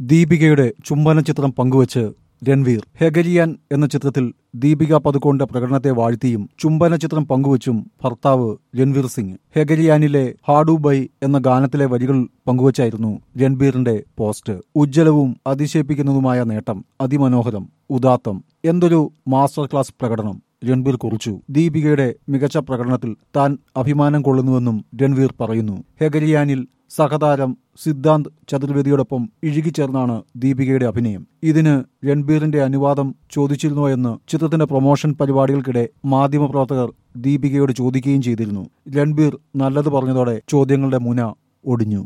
ദീപികയുടെ ചുംബന ചിത്രം പങ്കുവച്ച് രൺവീർ ഹെഗലിയാൻ എന്ന ചിത്രത്തിൽ ദീപിക പതുക്കോണിന്റെ പ്രകടനത്തെ വാഴ്ത്തിയും ചുംബന ചിത്രം പങ്കുവച്ചും ഭർത്താവ് രൺവീർ സിംഗ് ഹെഗലിയാനിലെ ഹാഡു ബൈ എന്ന ഗാനത്തിലെ വരികൾ പങ്കുവച്ചായിരുന്നു രൺബീറിന്റെ പോസ്റ്റ് ഉജ്ജ്വലവും അതിശയിപ്പിക്കുന്നതുമായ നേട്ടം അതിമനോഹരം ഉദാത്തം എന്തൊരു മാസ്റ്റർ ക്ലാസ് പ്രകടനം രൺബീർ കുറിച്ചു ദീപികയുടെ മികച്ച പ്രകടനത്തിൽ താൻ അഭിമാനം കൊള്ളുന്നുവെന്നും രൺവീർ പറയുന്നു ഹെഗലിയാനിൽ സഹതാരം സിദ്ധാന്ത് ചതുർവേദിയോടൊപ്പം ഇഴുകിച്ചേർന്നാണ് ദീപികയുടെ അഭിനയം ഇതിന് രൺബീറിന്റെ അനുവാദം ചോദിച്ചിരുന്നോ എന്ന് ചിത്രത്തിന്റെ പ്രൊമോഷൻ പരിപാടികൾക്കിടെ മാധ്യമപ്രവർത്തകർ ദീപികയോട് ചോദിക്കുകയും ചെയ്തിരുന്നു രൺബീർ നല്ലത് പറഞ്ഞതോടെ ചോദ്യങ്ങളുടെ മുന ഒടിഞ്ഞു